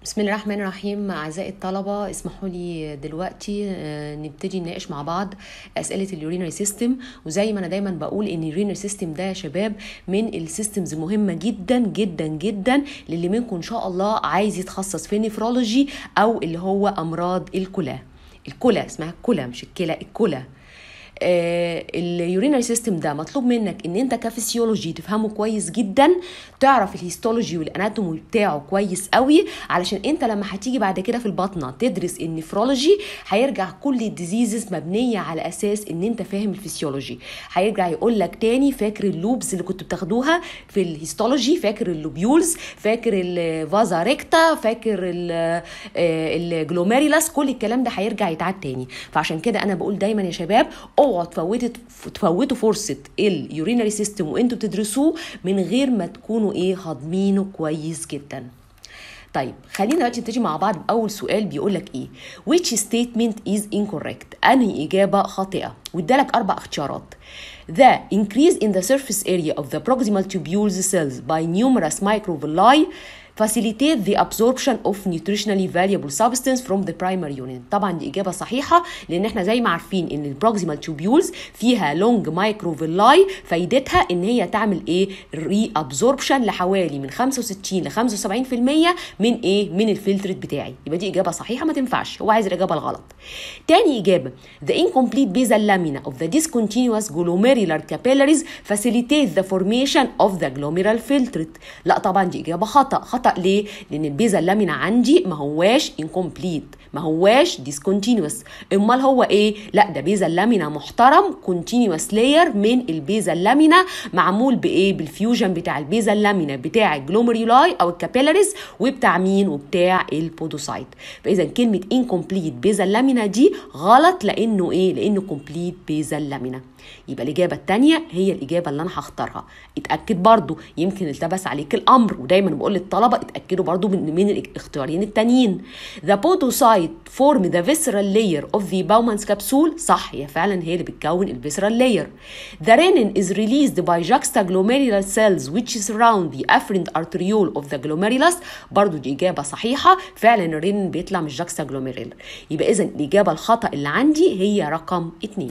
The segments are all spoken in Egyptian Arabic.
بسم الله الرحمن الرحيم أعزائي الطلبة اسمحوا لي دلوقتي آه، نبتدي نناقش مع بعض أسئلة اليورينري سيستم وزي ما أنا دايما بقول إن اليورينري سيستم ده يا شباب من السيستمز مهمة جدا جدا جدا للي منكم إن شاء الله عايز يتخصص في النفرولوجي أو اللي هو أمراض الكلى الكلى اسمها الكلى مش الكلى الكلى آه، اليورينري سيستم ده مطلوب منك ان انت كفسيولوجي تفهمه كويس جدا تعرف الهيستولوجي والاناتومي بتاعه كويس قوي علشان انت لما هتيجي بعد كده في البطنه تدرس النفرولوجي هيرجع كل الديزيزز مبنيه على اساس ان انت فاهم الفسيولوجي هيرجع يقول لك تاني فاكر اللوبز اللي كنت بتاخدوها في الهيستولوجي فاكر اللوبيولز فاكر الفازا ريكتا فاكر الجلوميريلاس كل الكلام ده هيرجع يتعاد تاني فعشان كده انا بقول دايما يا شباب اوعوا تفوتوا تفوتوا فرصه اليورينري سيستم وانتوا بتدرسوه من غير ما تكونوا ايه هاضمينه كويس جدا طيب خلينا دلوقتي نبتدي مع بعض باول سؤال بيقول لك ايه which statement is incorrect انهي اجابه خاطئه وادالك اربع اختيارات The increase in the surface area of the proximal tubules cells by numerous microvilli facilitate the absorption of nutritionally valuable substance from the primary unit طبعا دي اجابه صحيحه لان احنا زي ما عارفين ان البروكسيمال تيوبيولز فيها لونج مايكروفيلاي فايدتها ان هي تعمل ايه ري ابزوربشن لحوالي من 65 ل 75% من ايه من الفلترت بتاعي يبقى دي اجابه صحيحه ما تنفعش هو عايز الاجابه الغلط تاني اجابه the incomplete basal lamina of the discontinuous glomerular capillaries facilitate the formation of the glomerular filtrate لا طبعا دي اجابه خطا خطا ليه لان البيزا اللامينا عندي ما هواش incomplete ما هواش discontinuous امال هو ايه لا ده بيزا اللامينا محترم continuous layer من البيزا اللامينا معمول بايه بالفيوجن بتاع البيزا اللامينا بتاع الجلوميرولاي او الكابيلاريز وبتاع مين وبتاع البودوسايت فاذا كلمه incomplete بيزا اللامينا دي غلط لانه ايه لانه complete بيزا اللامينا يبقى الإجابة التانية هي الإجابة اللي أنا هختارها اتأكد برضو يمكن التبس عليك الأمر ودايما بقول للطلبة اتأكدوا برضو من, من الاختيارين التانيين The podocyte form the visceral layer of the Bowman's capsule صح هي فعلا هي اللي بتكون الفيسرال layer The renin is released by juxtaglomerular cells which surround the afferent arteriole of the glomerulus برضو دي إجابة صحيحة فعلا الرينين بيطلع من juxtaglomerular يبقى إذا الإجابة الخطأ اللي عندي هي رقم اتنين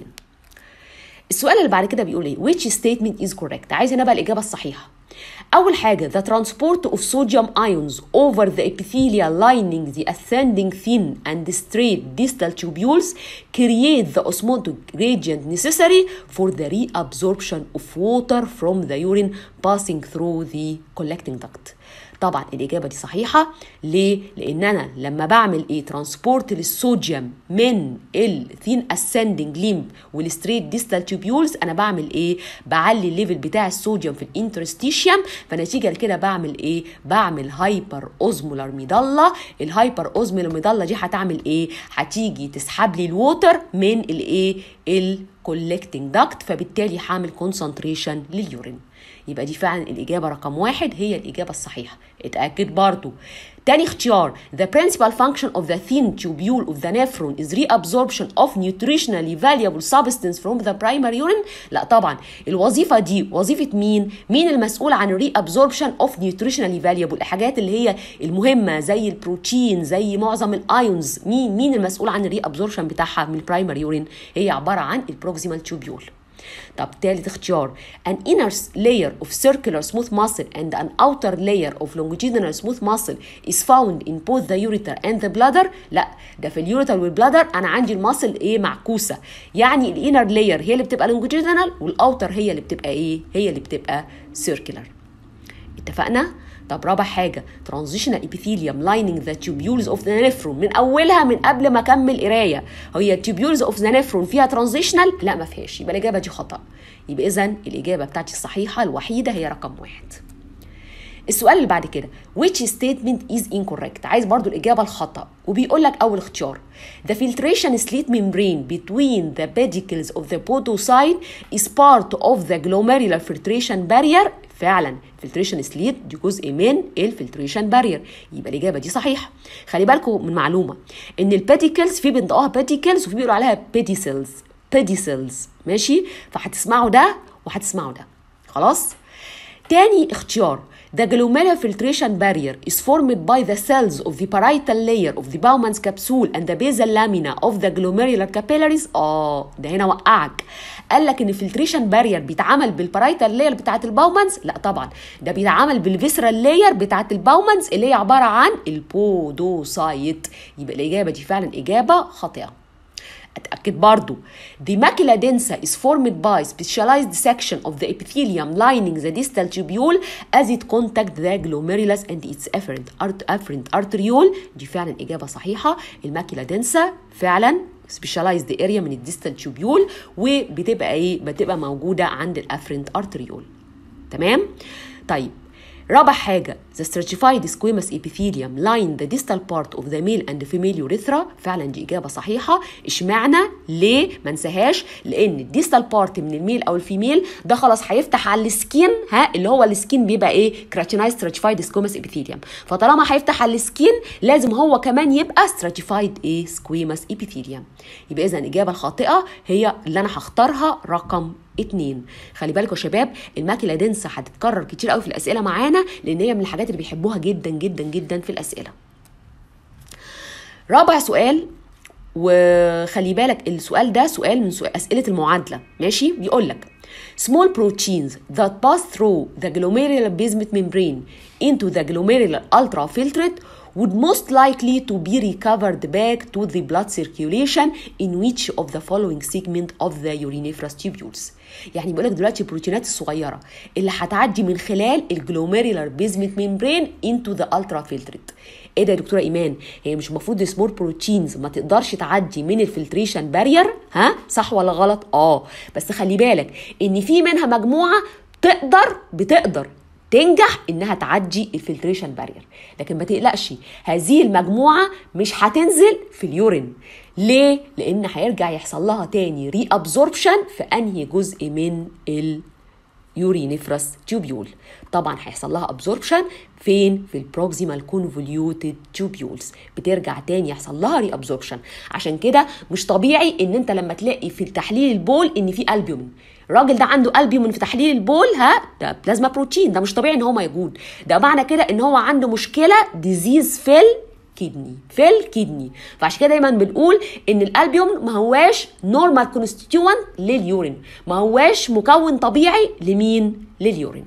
السؤال اللي بعد كده بيقول ايه which statement is correct عايز هنا بقى الاجابه الصحيحه اول حاجه the transport of sodium ions over the epithelial lining the ascending thin and straight distal tubules create the osmotic gradient necessary for the reabsorption of water from the urine passing through the collecting duct طبعا الاجابه دي صحيحه ليه لان انا لما بعمل ايه ترانسبورت للصوديوم من الثين اسندنج ليمب والستريت ديستال تيوبيولز انا بعمل ايه بعلي الليفل بتاع الصوديوم في الانترستيشيوم فنتيجه لكده بعمل ايه بعمل هايبر اوزمولار ميدالا الهايبر اوزمولار ميدالا دي هتعمل ايه هتيجي تسحب لي الووتر من الايه الكولكتنج داكت فبالتالي هعمل كونسنتريشن لليورين يبقى دي فعلا الإجابة رقم واحد هي الإجابة الصحيحة اتأكد برضو تاني اختيار the principal function of the thin tubule of the nephron is reabsorption of nutritionally valuable substance from the primary urine لا طبعا الوظيفة دي وظيفة مين مين المسؤول عن reabsorption of nutritionally valuable الحاجات اللي هي المهمة زي البروتين زي معظم الايونز مين مين المسؤول عن reabsorption بتاعها من البرايمري يورين هي عبارة عن البروكسيمال تيوبيول طب تالت اختيار an inner layer of circular smooth muscle and an outer layer of longitudinal smooth muscle is found in both the ureter and the bladder لا ده في اليوريتر والبلادر انا عندي الماسل ايه معكوسه يعني الانر لاير هي اللي بتبقى longitudinal والاوتر هي اللي بتبقى ايه هي اللي بتبقى circular اتفقنا طب رابع حاجه transitional epithelium lining the tubules of the nephron من اولها من قبل ما اكمل قرايه هي tubules of the nephron فيها transitional لا ما فيهاش يبقى الاجابه دي خطا يبقى اذا الاجابه بتاعتي الصحيحه الوحيده هي رقم واحد السؤال اللي بعد كده which statement is incorrect عايز برضو الإجابة الخطأ وبيقول لك أول اختيار the filtration slit membrane between the pedicles of the podocyte is part of the glomerular filtration barrier فعلا filtration slit دي جزء من الفلتريشن بارير يبقى الإجابة دي صحيحة خلي بالكم من معلومة إن البيديكلز في بينطقوها بيديكلز وفي بيقولوا عليها بيديسلز بيديسلز ماشي فهتسمعوا ده وهتسمعوا ده خلاص تاني اختيار The glomerular filtration barrier is formed by the cells of the parietal layer of the Bowman's capsule and the basal lamina of the glomerular capillaries اه ده هنا وقعك قال لك ان الفلتريشن بارير بيتعمل بالبرايتال لاير بتاعت الباومانز لا طبعا ده بيتعمل بالفيسرال لاير بتاعت الباومانز اللي هي عباره عن البودوسايت يبقى الاجابه دي فعلا اجابه خاطئه اتاكد برضو the macula densa is formed by specialized section of the epithelium lining the distal tubule as it contact the glomerulus and its afferent art afferent arteriole دي فعلا اجابه صحيحه الماكيلا دنسا فعلا سبيشاليزد اريا من الديستال تيوبيول وبتبقى ايه بتبقى موجوده عند الافرنت ارتريول تمام طيب رابع حاجة the stratified squamous epithelium line the distal part of the male and female urethra فعلا دي إجابة صحيحة اشمعنى ليه ما نساهاش لأن الديستال بارت من الميل أو الفيميل ده خلاص هيفتح على السكين ها اللي هو السكين بيبقى إيه كراتينايز stratified squamous epithelium فطالما هيفتح على السكين لازم هو كمان يبقى stratified إيه squamous epithelium يبقى إذا الإجابة الخاطئة هي اللي أنا هختارها رقم اتنين خلي بالكوا يا شباب الماكيلا دنسا هتتكرر كتير قوي في الاسئله معانا لان هي من الحاجات اللي بيحبوها جدا جدا جدا في الاسئله رابع سؤال وخلي بالك السؤال ده سؤال من سؤال اسئله المعادله ماشي بيقول لك small proteins that pass through the glomerular basement membrane into the glomerular ultrafiltrate would most likely to be recovered back to the blood circulation in which of the following segment of the uriniferous tubules يعني بيقول لك دلوقتي البروتينات الصغيره اللي هتعدي من خلال الجلوميرولار بيزمنت ميمبرين انتو ذا الترا فلتريت ايه ده يا دكتوره ايمان هي مش المفروض السمول بروتينز ما تقدرش تعدي من الفلتريشن بارير ها صح ولا غلط اه بس خلي بالك ان في منها مجموعه تقدر بتقدر تنجح انها تعدي الفلتريشن بارير لكن ما تقلقش هذه المجموعه مش هتنزل في اليورين ليه لان هيرجع يحصل لها تاني ري ابزوربشن في انهي جزء من اليورينيفرس تيوبيول طبعا هيحصل لها ابزوربشن فين في البروكسيمال كونفوليوتد تيوبيولز بترجع تاني يحصل لها ري ابزوربشن عشان كده مش طبيعي ان انت لما تلاقي في تحليل البول ان في البيومين الراجل ده عنده البيومين في تحليل البول ها ده بلازما بروتين ده مش طبيعي ان هو موجود ده معنى كده ان هو عنده مشكله ديزيز في الكدني في الكدني فعشان كده دايما بنقول ان الالبيوم ما هواش نورمال كونستيتيوانت لليورين ما هواش مكون طبيعي لمين لليورين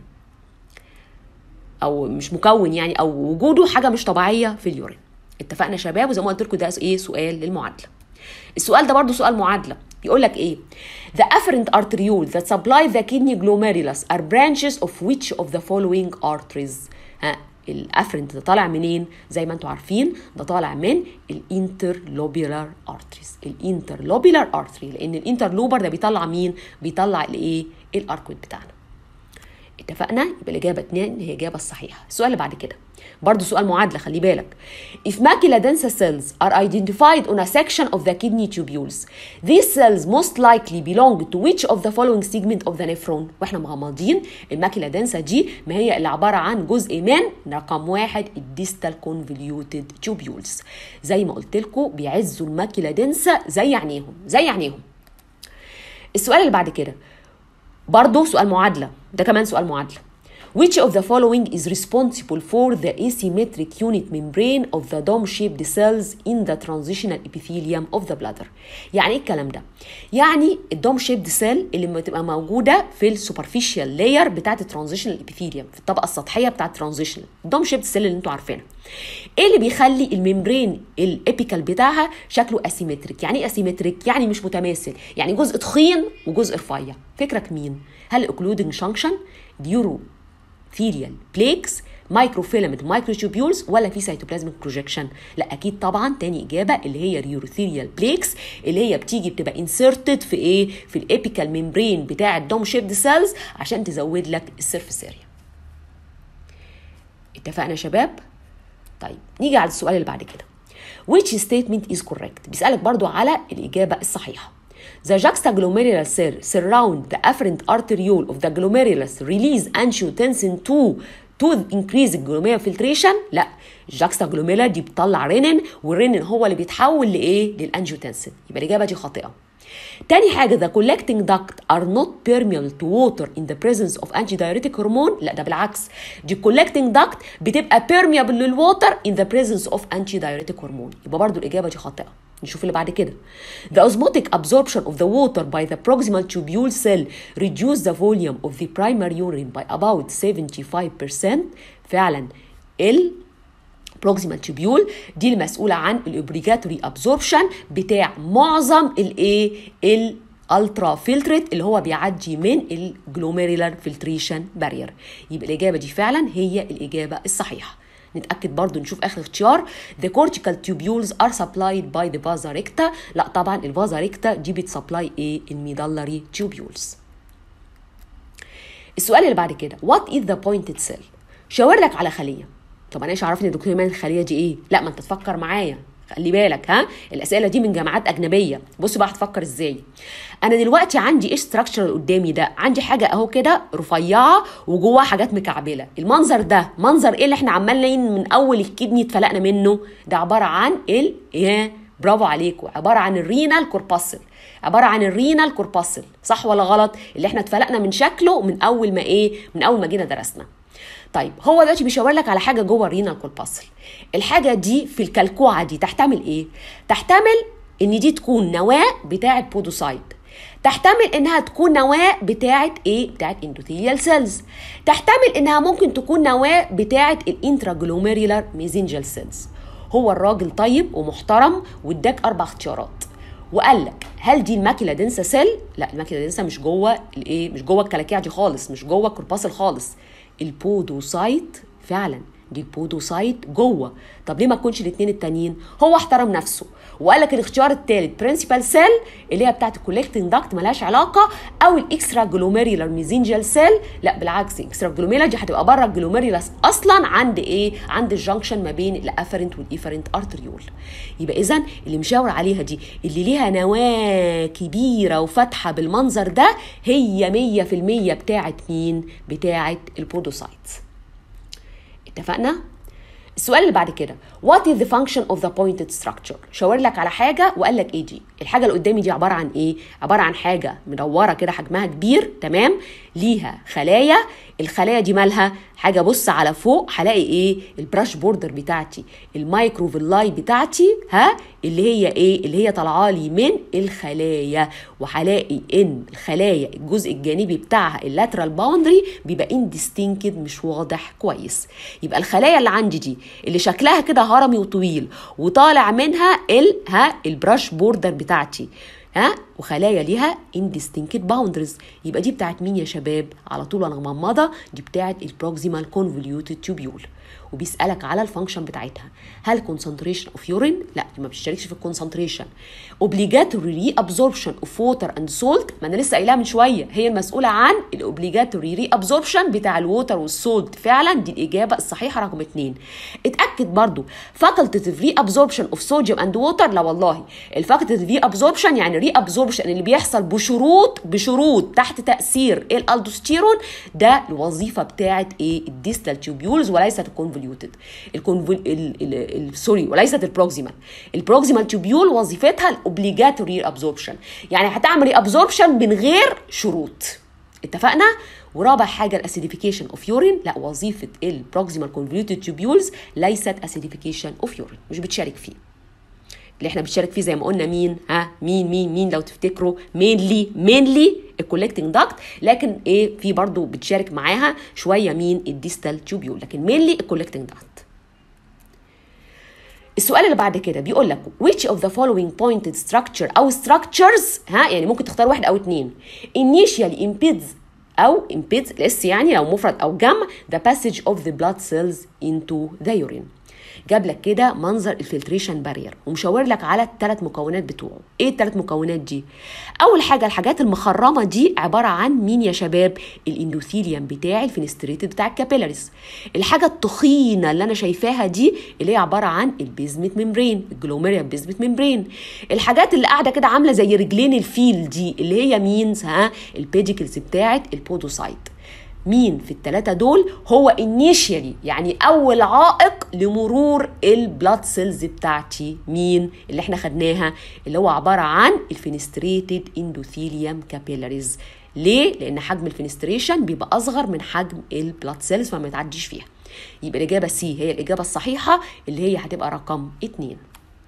او مش مكون يعني او وجوده حاجه مش طبيعيه في اليورين اتفقنا يا شباب وزي ما قلت لكم ده ايه سؤال للمعادله السؤال ده برضو سؤال معادله يقول لك ايه The afferent arterioles that supply the kidney glomerulus are branches of which of the following arteries ها الافرنت ده طالع منين زي ما انتم عارفين ده طالع من الانترلوبيولار ارتريز الانترلوبيولار ارتري لان الانترلوبر ده بيطلع مين بيطلع الايه الاركويد بتاعنا اتفقنا يبقى الاجابه 2 هي الاجابه الصحيحه السؤال اللي بعد كده برضه سؤال معادله خلي بالك if macula densa cells are identified on a section of the kidney tubules these cells most likely belong to which of the following segment of the nephron واحنا مغمضين الماكيلا دنسا دي ما هي اللي عباره عن جزء من رقم واحد الديستال كونفوليوتد tubules زي ما قلت لكم بيعزوا الماكيلا دنسا زي عينيهم زي عينيهم السؤال اللي بعد كده برضه سؤال معادله ده كمان سؤال معادله Which of the following is responsible for the asymmetric unit membrane of the dome-shaped cells in the transitional epithelium of the bladder؟ يعني ايه الكلام ده؟ يعني الدوم شيبد سيل اللي بتبقى موجوده في السوبرفيشال لاير بتاعت الترانزيشنال ابيثيليوم في الطبقه السطحيه بتاعت الترانزيشنال الدوم شيبد سيل اللي انتوا عارفينها. ايه اللي بيخلي الممبرين الابيكال بتاعها شكله اسيمتريك؟ يعني ايه اسيمتريك؟ يعني مش متماثل، يعني جزء تخين وجزء رفيع. فكرك مين؟ هل اوكلودنج شانكشن؟ ديورو ثيريال بليكس مايكروفيلامنت مايكروتوبيولز ولا في سيتوبلازميك بروجكشن لا اكيد طبعا تاني اجابه اللي هي ريوروثيريال بليكس اللي هي بتيجي بتبقى انسرتد في ايه في الابيكال ميمبرين بتاع الدوم شيبد سيلز عشان تزود لك السيرفيس اريا اتفقنا يا شباب طيب نيجي على السؤال اللي بعد كده which statement is correct بيسالك برضو على الاجابه الصحيحه The juxtaglomerular cell surround the afferent arteriole of the glomerulus release angiotensin 2 to increase glomerular filtration لا الجاكستاجلوميرا دي بتطلع رينين والرينين هو اللي بيتحول لايه للانجيوتنسين يبقى الاجابه دي خاطئه تاني حاجة the collecting duct are not permeable to water in the presence of antidiuretic hormone لا ده بالعكس دي collecting duct بتبقى permeable للووتر in the presence of antidiuretic hormone يبقى برضو الإجابة دي خاطئة نشوف اللي بعد كده the osmotic absorption of the water by the proximal tubule cell reduce the volume of the primary urine by about 75% فعلا ال proximal tubule دي المسؤولة عن الاوبليجاتوري absorption بتاع معظم الايه الالترا فلترت اللي هو بيعدي من الجلوميرولار فلتريشن بارير يبقى الاجابه دي فعلا هي الاجابه الصحيحه نتاكد برضو نشوف اخر اختيار the cortical tubules are supplied by the vasa recta لا طبعا الفازا ريكتا دي بتسبلاي ايه الميدالري tubules السؤال اللي بعد كده what is the pointed cell شاور لك على خليه طب انا ايش عرفني دكتور ايمان الخليه دي ايه لا ما انت تفكر معايا خلي بالك ها الاسئله دي من جامعات اجنبيه بص بقى هتفكر ازاي انا دلوقتي عندي ايش ستراكشر قدامي ده عندي حاجه اهو كده رفيعه وجواها حاجات مكعبله المنظر ده منظر ايه اللي احنا عمالين من اول الكدني اتفلقنا منه ده عباره عن ال ايه برافو عليكم عباره عن الرينال كورباسل عباره عن الرينال كورباسل صح ولا غلط اللي احنا اتفلقنا من شكله من اول ما ايه من اول ما جينا درسنا طيب هو دلوقتي بيشاور لك على حاجه جوه الرينال كورباسل الحاجه دي في الكلكوعه دي تحتمل ايه تحتمل ان دي تكون نواه بتاعه بودوسايت تحتمل انها تكون نواه بتاعه ايه بتاعه اندوثيليال سيلز تحتمل انها ممكن تكون نواه بتاعه الانتراجلوميريولار ميزنجل سيلز هو الراجل طيب ومحترم واداك اربع اختيارات وقال لك هل دي الماكيلا دنسا سيل لا الماكيلا دنسا مش جوه الايه مش جوه الكلاكيع دي خالص مش جوه الكورباسل خالص البودوسايت فعلا دي البودوسايت جوه طب ليه ما تكونش الاثنين التانيين هو احترم نفسه وقال لك الاختيار الثالث برنسبال سيل اللي هي بتاعت الكولكتنج داكت ملهاش علاقه او الاكسترا جلوميريولار ميزنجل سيل لا بالعكس الاكسترا جلوميريولار دي هتبقى بره الجلوميريولاس اصلا عند ايه عند الجنكشن ما بين الافرنت والايفرنت ارتريول يبقى اذا اللي مشاور عليها دي اللي ليها نواه كبيره وفاتحه بالمنظر ده هي 100% بتاعت مين بتاعت البودوسايت اتفقنا السؤال اللي بعد كده what is the function of the pointed structure شاور لك على حاجه وقال لك ايه دي الحاجه اللي قدامي دي عباره عن ايه عباره عن حاجه مدوره كده حجمها كبير تمام ليها خلايا الخلايا دي مالها حاجه بص على فوق هلاقي ايه البراش بوردر بتاعتي المايكروفيلاي بتاعتي ها اللي هي ايه اللي هي طالعه لي من الخلايا وهلاقي ان الخلايا الجزء الجانبي بتاعها اللاترال باوندري بيبقى انديستينكد مش واضح كويس يبقى الخلايا اللي عندي دي اللي شكلها كده هرمي وطويل وطالع منها ال ها البراش بوردر بتاعتي ها وخلايا ليها indistinct boundaries يبقى دي بتاعت مين يا شباب على طول انا مغمضه دي بتاعت البروكسيمال كونفوليوتد تيوبيول وبيسالك على الفانكشن بتاعتها هل concentration اوف يورين لا دي ما بتشتركش في الكونسنتريشن obligatory reabsorption of water and salt ما انا لسه قايلها من شويه هي المسؤوله عن الاوبليجاتوري reabsorption بتاع الووتر والسولت فعلا دي الاجابه الصحيحه رقم اتنين اتاكد برضو facultative reabsorption of sodium and water لا والله الفاكولتيف reabsorption يعني reabsorption اللي بيحصل بشروط بشروط تحت تاثير الالدوستيرون ده الوظيفه بتاعت ايه الديستال تيوبيولز وليست الكونفوليوتد الكونفول سوري وليست البروكسيمال البروكسيمال تيوبيول وظيفتها الاوبليجاتوري ابزوربشن يعني هتعمل ابزوربشن من غير شروط اتفقنا ورابع حاجه الاسيديفيكيشن اوف يورين لا وظيفه البروكسيمال كونفوليوتد تيوبيولز ليست اسيديفيكيشن اوف يورين مش بتشارك فيه اللي احنا بنشارك فيه زي ما قلنا مين ها مين مين مين لو تفتكروا مينلي مينلي الكولكتنج داكت لكن ايه في برضو بتشارك معاها شويه مين الديستال تيوبيول لكن مينلي الكولكتنج داكت السؤال اللي بعد كده بيقول لك which of the following pointed structure او structures ها يعني ممكن تختار واحد او اتنين initially impedes او impedes الاس يعني لو مفرد او جمع the passage of the blood cells into the urine جاب لك كده منظر الفلتريشن بارير ومشاور لك على الثلاث مكونات بتوعه ايه الثلاث مكونات دي اول حاجه الحاجات المخرمه دي عباره عن مين يا شباب الاندوثيليوم بتاعي الفينستريتد بتاع الكابيلاريز الحاجه التخينه اللي انا شايفاها دي اللي هي عباره عن البيزمنت ممبرين الجلوميريا بيزمنت ممبرين الحاجات اللي قاعده كده عامله زي رجلين الفيل دي اللي هي مين ها البيديكلز بتاعه البودوسايت مين في الثلاثه دول هو انيشيالي يعني اول عائق لمرور البلاد سيلز بتاعتي مين اللي احنا خدناها اللي هو عباره عن الفينستريتد اندوثيليوم كابيلاريز ليه لان حجم الفينستريشن بيبقى اصغر من حجم البلاد سيلز فما يتعديش فيها يبقى الاجابه سي هي الاجابه الصحيحه اللي هي هتبقى رقم 2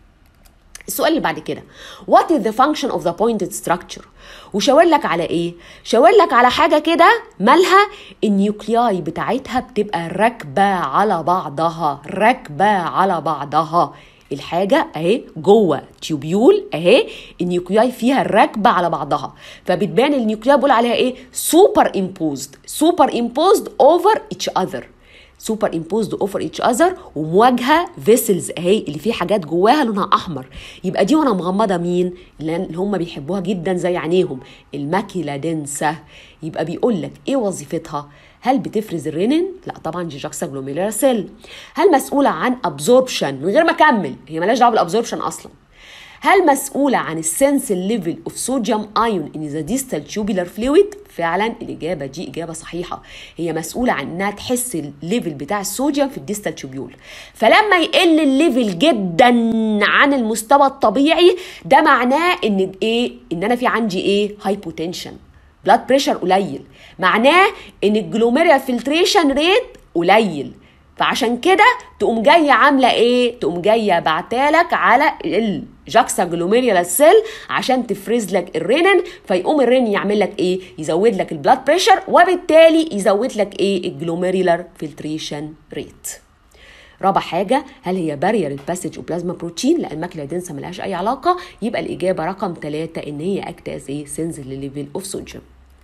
السؤال اللي بعد كده what is the function of the pointed structure وشاور لك على ايه شاور لك على حاجه كده مالها النيوكلياي بتاعتها بتبقى راكبه على بعضها راكبه على بعضها الحاجة اهي جوه تيوبيول اهي النيوكلياي فيها راكبة على بعضها فبتبان النيوكلياي بقول عليها ايه سوبر امبوزد سوبر امبوزد اوفر اتش اذر سوبر امبوزد اوفر ايتش اذر ومواجهه فيسلز اهي اللي فيه حاجات جواها لونها احمر يبقى دي وانا مغمضه مين اللي هم بيحبوها جدا زي عينيهم الماكيلا دنسه يبقى بيقول لك ايه وظيفتها هل بتفرز الرينين؟ لا طبعا دي جاكسا جلوميرولار سيل هل مسؤوله عن ابزوربشن من غير ما اكمل هي مالهاش دعوه بالابزوربشن اصلا هل مسؤولة عن السنس ليفل اوف صوديوم ايون ان ذا ديستال تيوبولار فلويد؟ فعلا الإجابة دي إجابة صحيحة هي مسؤولة عن إنها تحس الليفل بتاع الصوديوم في الديستال تيوبيول فلما يقل الليفل جدا عن المستوى الطبيعي ده معناه إن إيه؟ إن أنا في عندي إيه؟ هايبوتنشن بلاد بريشر قليل معناه إن الجلوميريا فلتريشن ريت قليل فعشان كده تقوم جايه عامله ايه تقوم جايه بعتالك على الجاكسا جلوميريال سيل عشان تفرز لك الرينين فيقوم الرينين يعمل لك ايه يزود لك البلاد بريشر وبالتالي يزود لك ايه الجلوميريولار فلتريشن ريت رابع حاجة هل هي بارير الباسج وبلازما بروتين لأن الماكلة دنسة ملهاش أي علاقة يبقى الإجابة رقم ثلاثة إن هي أكت as a sensitive level of sodium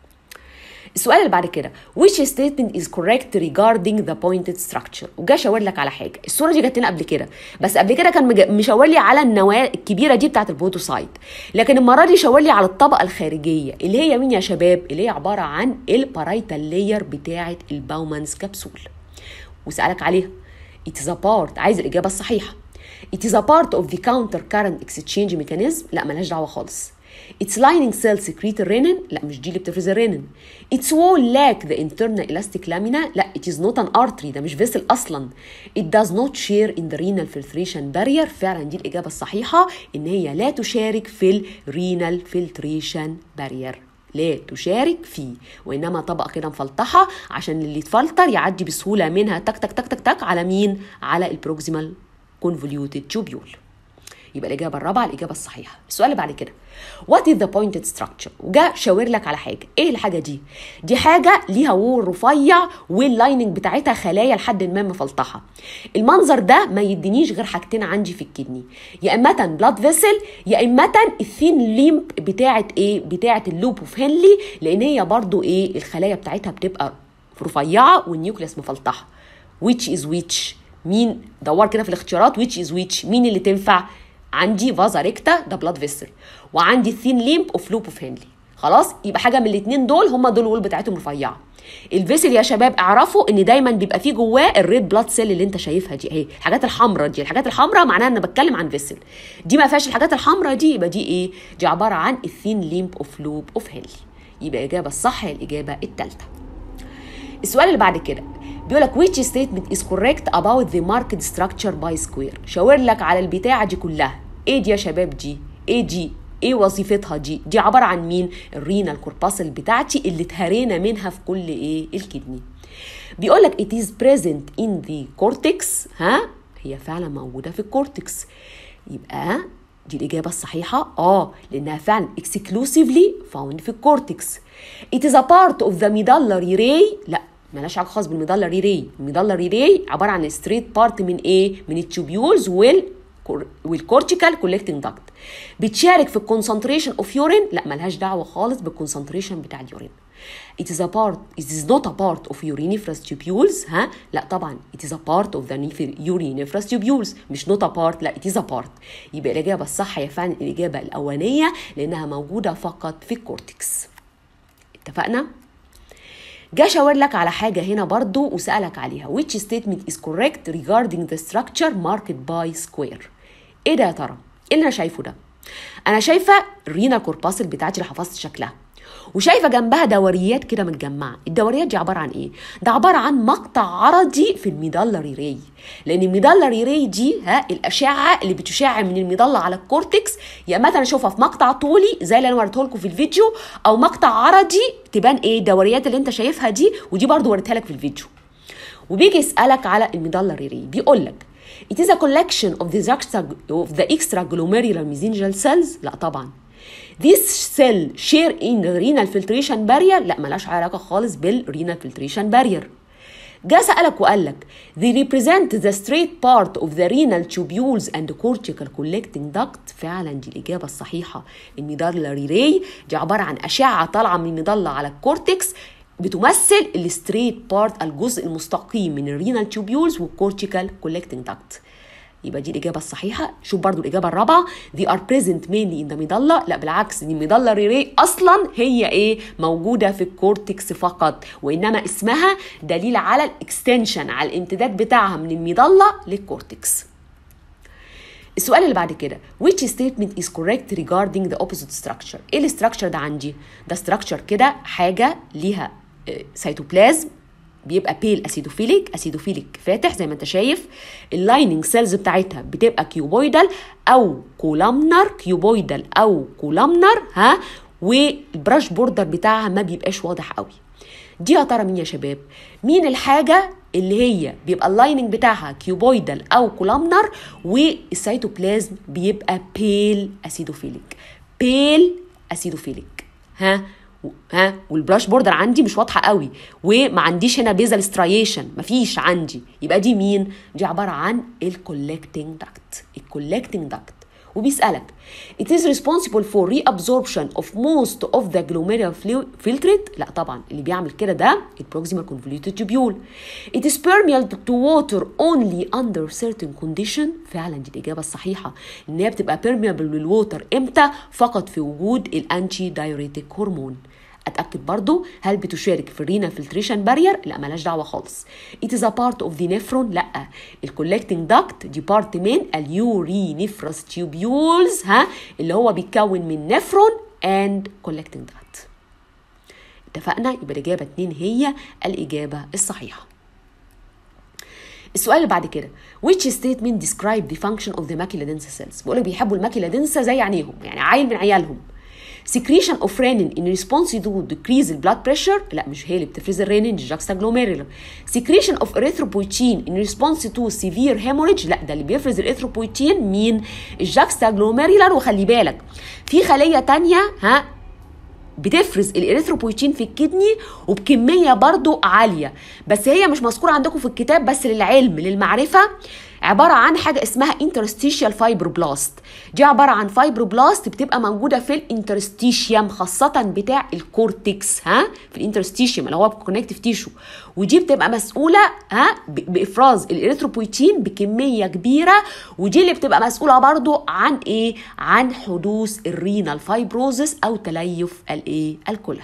السؤال اللي بعد كده which statement is correct regarding the pointed structure وجا شاور لك على حاجه الصوره دي جات لنا قبل كده بس قبل كده كان مشاور لي على النواه الكبيره دي بتاعه البوتوسايت لكن المره دي شاور لي على الطبقه الخارجيه اللي هي مين يا شباب اللي هي عباره عن البارايتال لاير بتاعه الباومانز كبسول وسالك عليها it is a part عايز الاجابه الصحيحه it is a part of the counter current exchange mechanism لا ملهاش دعوه خالص Its lining cell secrete الرينين لا مش دي اللي بتفرز الرينين Its wall lack the internal elastic lamina لا it is not an artery ده مش فيسل أصلا It does not share in the renal filtration barrier فعلا دي الإجابة الصحيحة إن هي لا تشارك في الرينال filtration barrier لا تشارك فيه وانما طبقه كده مفلطحه عشان اللي يتفلتر يعدي بسهوله منها تك تك تك تك تك على مين على البروكسيمال كونفوليوتد تيوبيول يبقى الاجابه الرابعه الاجابه الصحيحه السؤال اللي بعد كده وات از ذا بوينتد ستراكشر وجا شاور لك على حاجه ايه الحاجه دي دي حاجه ليها وول رفيع واللايننج بتاعتها خلايا لحد ما مفلطحه المنظر ده ما يدينيش غير حاجتين عندي في الكدني يا اما بلاد فيسل يا اما الثين ليمب بتاعه ايه بتاعه اللوب اوف هنلي لان هي برضو ايه الخلايا بتاعتها بتبقى رفيعه والنيوكليس مفلطحه which is which مين دور كده في الاختيارات which is which مين اللي تنفع عندي فازا ريكتا ده بلاد فيسل وعندي ثين ليمب اوف لوب اوف هنلي خلاص يبقى حاجه من الاثنين دول هم دول الوول بتاعتهم رفيعه الفيسل يا شباب اعرفوا ان دايما بيبقى فيه جواه الريد بلاد سيل اللي انت شايفها دي اهي الحاجات الحمراء دي الحاجات الحمراء معناها ان بتكلم عن فيسل دي ما فيهاش الحاجات الحمراء دي يبقى دي ايه دي عباره عن الثين ليمب اوف لوب اوف هنلي يبقى الاجابه الصح هي الاجابه الثالثه السؤال اللي بعد كده بيقول لك which statement is correct about the market structure by square شاور لك على البتاعه دي كلها ايه دي يا شباب دي ايه دي ايه وظيفتها دي دي عباره عن مين الرينال كورباسل بتاعتي اللي اتهرينا منها في كل ايه الكدني بيقول لك it is present in the cortex ها هي فعلا موجوده في الكورتكس يبقى دي الإجابة الصحيحة آه لأنها فعلا exclusively found في الكورتكس it is a part of the medullary ray لا مالهاش علاقة خالص بالميدالري راي الميدالري راي عبارة عن ستريت بارت من ايه من التوبيولز وال والكورتيكال كولكتنج داكت بتشارك في الكونسنتريشن اوف يورين لا ملهاش دعوه خالص بالكونسنتريشن بتاع اليورين it is a part it is not a part of uriniferous tubules ها لا طبعا it is a part of the uriniferous tubules مش not a part لا it is a part يبقى الاجابه الصح هي فعلا الاجابه الاولانيه لانها موجوده فقط في الكورتكس اتفقنا جا شاور لك على حاجة هنا برضو وسألك عليها which statement is correct regarding the structure marked by square ايه ده يا ترى ايه اللي انا شايفه ده انا شايفه الرينا كورباسل بتاعتي اللي حفظت شكلها وشايفه جنبها دوريات كده متجمعه الدوريات دي عباره عن ايه ده عباره عن مقطع عرضي في الميدالري ري لان الميدالري ري دي ها الاشعه اللي بتشع من الميدالة على الكورتكس يا مثلا اشوفها في مقطع طولي زي اللي انا وريته لكم في الفيديو او مقطع عرضي تبان ايه الدوريات اللي انت شايفها دي ودي برضو وريتها لك في الفيديو وبيجي يسالك على الميدالري ري بيقول لك It is a collection of the, of the extraglomerular mesangial cells لا طبعا This cell share in the renal filtration barrier لا ملاش علاقة خالص بالrenal filtration barrier جه سألك وقال لك they represent the straight part of the renal tubules and cortical collecting duct فعلا دي الإجابة الصحيحة الميدالري راي دي عبارة عن أشعة طالعة من الميدالة على الكورتكس بتمثل الستريت بارت الجزء المستقيم من الرينال تيوبيولز والكورتيكال كولكتنج داكت يبقى دي الإجابة الصحيحة شوف برضو الإجابة الرابعة they are present mainly in the medulla لا بالعكس دي الميدالا ريري أصلا هي إيه موجودة في الكورتكس فقط وإنما اسمها دليل على الاكستنشن على الامتداد بتاعها من الميدالا للكورتكس السؤال اللي بعد كده which statement is correct regarding the opposite structure ايه الاستراكشر ده عندي ده structure كده حاجه ليها سيتوبلازم بيبقى بيل اسيدوفيليك اسيدوفيليك فاتح زي ما انت شايف اللايننج سيلز بتاعتها بتبقى كيوبويدال او كولامنر كيوبويدال او كولامنر ها والبراش بوردر بتاعها ما بيبقاش واضح قوي دي يا ترى مين يا شباب مين الحاجه اللي هي بيبقى اللايننج بتاعها كيوبويدال او كولامنر والسيتوبلازم بيبقى بيل اسيدوفيليك بيل اسيدوفيليك ها ها والبراش بوردر عندي مش واضحه قوي وما عنديش هنا بيزل سترايشن مفيش عندي يبقى دي مين دي عباره عن الكولكتنج داكت الكولكتنج داكت وبيسألك it is responsible for reabsorption of most of the glomerular filtrate لا طبعا اللي بيعمل كده ده البروكسيمال convoluted tubule it is permeable to water only under certain condition فعلا دي الإجابة الصحيحة إن هي بتبقى permeable للووتر إمتى فقط في وجود الأنتي دايوريتيك هرمون اتاكد برضو هل بتشارك في الرينا فلتريشن بارير لا مالهاش دعوه خالص it is a part of the nephron لا الكولكتنج داكت دي بارت من اليورينيفرس تيوبيولز ها اللي هو بيتكون من نفرون اند كولكتنج داكت اتفقنا يبقى الاجابه 2 هي الاجابه الصحيحه السؤال اللي بعد كده which statement describe the function of the macula densa cells بيقول لك بيحبوا الماكيلا دنسا زي عينيهم يعني عيل من عيالهم secretion of renin in response to decrease the blood pressure لا مش هي اللي بتفرز الرينين دي juxtaglomerular secretion of erythropoietin in response to severe hemorrhage لا ده اللي بيفرز الاريثروبويتين مين الجاكستاجلوميرولار وخلي بالك في خليه تانية ها بتفرز الاريثروبويتين في الكدني وبكميه برضو عاليه بس هي مش مذكوره عندكم في الكتاب بس للعلم للمعرفه عباره عن حاجه اسمها انترستيشيال فايبروبلاست دي عباره عن فايبروبلاست بتبقى موجوده في الانترستيشيوم خاصه بتاع الكورتكس ها في الانترستيشيوم اللي هو كونكتيف تيشو ودي بتبقى مسؤوله ها بافراز الاريثروبويتين بكميه كبيره ودي اللي بتبقى مسؤوله برضو عن ايه عن حدوث الرينال فايبروزس او تليف الايه الكلى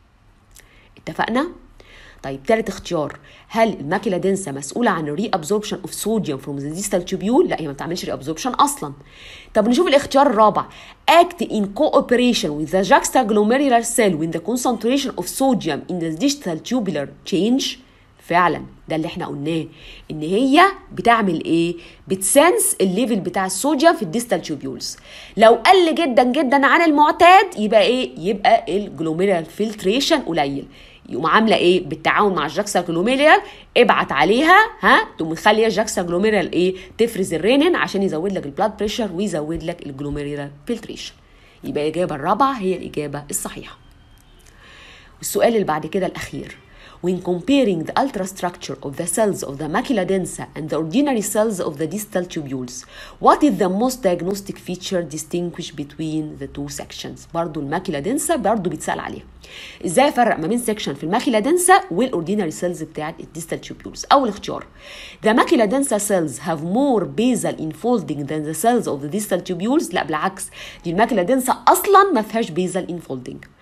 اتفقنا طيب تالت اختيار هل الماكيلا دنسا مسؤوله عن الري ابزوربشن اوف صوديوم فروم ذا ديستال تيوبيول لا هي ما بتعملش ري ابزوربشن اصلا طب نشوف الاختيار الرابع act in cooperation with the juxtaglomerular cell when the concentration of sodium in the distal tubular change فعلا ده اللي احنا قلناه ان هي بتعمل ايه بتسنس الليفل بتاع الصوديوم في الديستال تيوبيولز لو قل جدا جدا عن المعتاد يبقى ايه يبقى الجلوميرال فلتريشن قليل يقوم عامله ايه بالتعاون مع الجاكسا جلوميريال ابعت عليها ها تقوم مخليه الجاكسا جلوميريال ايه تفرز الرينين عشان يزود لك البلاد بريشر ويزود لك الجلوميريال فلتريشن يبقى الاجابه الرابعه هي الاجابه الصحيحه والسؤال اللي بعد كده الاخير when comparing the ultrastructure of the cells of the macula densa and the ordinary cells of the distal tubules what is the most diagnostic feature distinguished between the two sections برضو الماكيلا دنسا برضو بيتسأل عليها ازاي افرق ما بين سيكشن في الماكيلا دنسا والاوردينري سيلز بتاعت الديستال تيوبيولز اول اختيار the macula densa cells have more basal infolding than the cells of the distal tubules لا بالعكس دي الماكيلا دنسا اصلا ما فيهاش basal infolding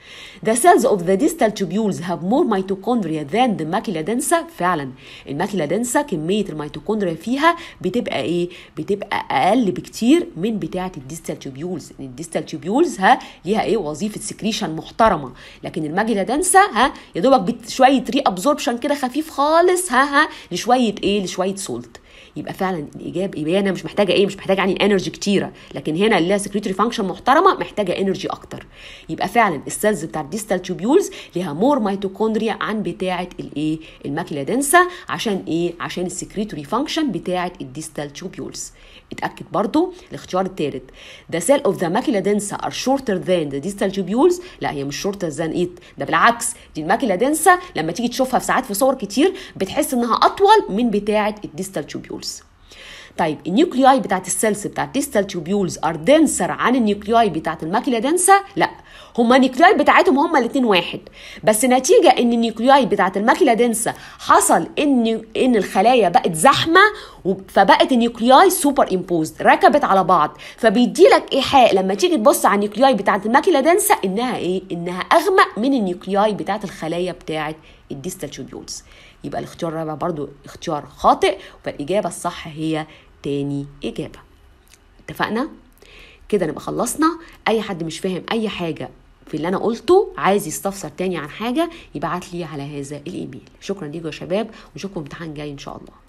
The cells of the distal tubules have more mitochondria than the macula densa فعلا الماكيلا densa كمية الميتوكوندريا فيها بتبقى ايه؟ بتبقى أقل بكتير من بتاعة الديستال تيوبيولز الديستال تيوبيولز ها ليها ايه وظيفة سكريشن محترمة لكن الماكيلا densa ها يا دوبك شوية ري ابزوربشن كده خفيف خالص ها ها لشوية ايه؟ لشوية سولت يبقى فعلا الاجابه يبقى انا مش محتاجه ايه مش محتاجه يعني انرجي كتيره لكن هنا اللي لها سكريتوري فانكشن محترمه محتاجه انرجي اكتر يبقى فعلا السيلز بتاع الديستال تيوبيولز ليها مور ميتوكوندريا عن بتاعه الايه الماكيلا دنسا عشان ايه عشان السكريتوري فانكشن بتاعه الديستال تيوبيولز اتاكد برضو الاختيار الثالث the cell of the macula densa are shorter than the distal tubules لا هي مش shorter than it ده بالعكس دي الماكيلا دنسا لما تيجي تشوفها في ساعات في صور كتير بتحس انها اطول من بتاعه الديستال تيوبيولز طيب النيوكلياي بتاعت السيلز بتاعت ديستال تيوبيولز ار دنسر عن النيوكلياي بتاعت الماكيلا دنسا لا هما النيوكلياي بتاعتهم هما الاثنين واحد بس نتيجه ان النيوكلياي بتاعت الماكيلا دنسا حصل ان ان الخلايا بقت زحمه فبقت النيوكلياي سوبر امبوزد ركبت على بعض فبيدي لك ايحاء لما تيجي تبص على النيوكلياي بتاعت الماكيلا دنسا انها ايه انها اغمق من النيوكلياي بتاعت الخلايا بتاعت الديستال تيوبيولز يبقى الاختيار الرابع برضو اختيار خاطئ فالاجابه الصح هي تاني اجابه اتفقنا كده نبقى خلصنا اي حد مش فاهم اي حاجه في اللي انا قلته عايز يستفسر تاني عن حاجه يبعت لي على هذا الايميل شكرا ليكم يا شباب ونشوفكم امتحان جاي ان شاء الله